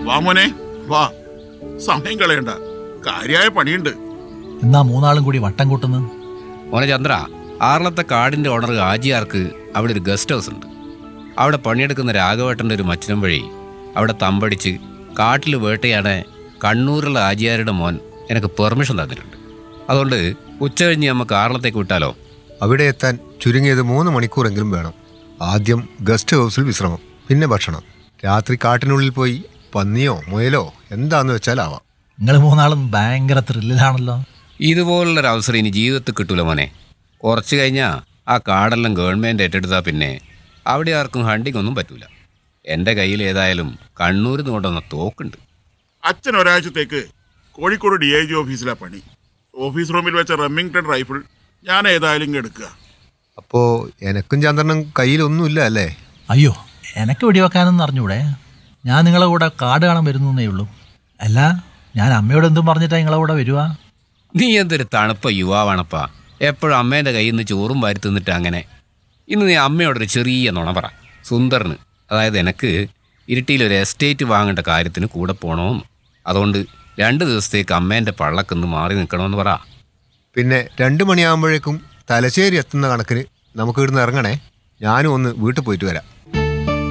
വാ മോനെ വാ സമയം കളയണ്ട കാര്യമായ പണിയുണ്ട് എന്നാ മൂന്നാളും കൂടി വട്ടം കൂട്ടുന്നു മോനെ ചന്ദ്ര ആറളത്തെ കാടിന്റെ ഓണർ ആജിയാർക്ക് അവിടെ ഒരു ഗസ്റ്റ് ഹൗസ് ഉണ്ട് അവിടെ പണിയെടുക്കുന്ന രാഘവേട്ടൻ്റെ ഒരു മച്ചനം വഴി അവിടെ തമ്പടിച്ച് കാട്ടിൽ വേട്ടയാണ് കണ്ണൂരുള്ള ആജിയാരുടെ മോൻ എനിക്ക് പെർമിഷൻ തന്നിട്ടുണ്ട് അതുകൊണ്ട് ഉച്ച കഴിഞ്ഞ് നമുക്ക് ആറളത്തേക്ക് വിട്ടാലോ അവിടെ എത്താൻ ചുരുങ്ങിയത് മൂന്ന് മണിക്കൂറെങ്കിലും വേണം ആദ്യം ഗസ്റ്റ് ഹൗസിൽ വിശ്രമം പിന്നെ ഭക്ഷണം രാത്രി കാട്ടിനുള്ളിൽ പോയി പന്നിയോ മുയലോ എന്താന്ന് വെച്ചാൽ ആവാം നിങ്ങൾ മൂന്നാളും ഭയങ്കര ത്രില്ലിലാണല്ലോ ഇതുപോലുള്ളൊരു അവസരം ഇനി ജീവിതത്തിൽ കിട്ടൂല മോനെ കുറച്ച് കഴിഞ്ഞാൽ ആ കാടെല്ലാം ഗവൺമെൻറ് ഏറ്റെടുത്താൽ പിന്നെ അവിടെ ആർക്കും ഹണ്ടിങ് ഒന്നും പറ്റൂല എൻ്റെ കയ്യിൽ ഏതായാലും കണ്ണൂരിൽ നിന്ന് കൊണ്ടുവന്ന തോക്കുണ്ട് അച്ഛൻ ഒരാഴ്ചത്തേക്ക് കോഴിക്കോട് ഡി ഐ ജി ഓഫീസിലാ പണി ഓഫീസ് റൂമിൽ വെച്ച റെമ്മിങ്ടൺ റൈഫിൾ ഞാൻ ഏതായാലും ഇങ്ങ് എടുക്കുക അപ്പോ എനക്കും ചന്ദ്രനും കയ്യിലൊന്നുമില്ല അല്ലേ അയ്യോ എനക്ക് വെടിവെക്കാനൊന്നും അറിഞ്ഞൂടെ ഞാൻ നിങ്ങളെ കൂടെ കാട് കാണാൻ വരുന്നേ ഉള്ളൂ അല്ല ഞാൻ അമ്മയോട് എന്തും പറഞ്ഞിട്ടാ നിങ്ങളെ കൂടെ വരുവാ നീ എന്തൊരു തണുപ്പ യുവാവാണപ്പാ എപ്പോഴും അമ്മേൻ്റെ കയ്യിൽ നിന്ന് ചോറും വാരി തിന്നിട്ട് അങ്ങനെ ഇന്ന് നീ അമ്മയോടൊരു ചെറിയ നുണ പറ സുന്ദറിന് അതായത് എനിക്ക് ഇരിട്ടിയിൽ ഒരു എസ്റ്റേറ്റ് വാങ്ങേണ്ട കാര്യത്തിന് കൂടെ പോകണമെന്ന് അതുകൊണ്ട് രണ്ട് ദിവസത്തേക്ക് അമ്മേൻ്റെ പള്ളക്കുന്ന് മാറി നിൽക്കണമെന്ന് പറ പിന്നെ രണ്ടു മണിയാകുമ്പോഴേക്കും തലശ്ശേരി എത്തുന്ന കണക്കിന് നമുക്ക് ഇവിടുന്ന് ഇറങ്ങണേ ഞാനും ഒന്ന് വീട്ടിൽ പോയിട്ട് വരാം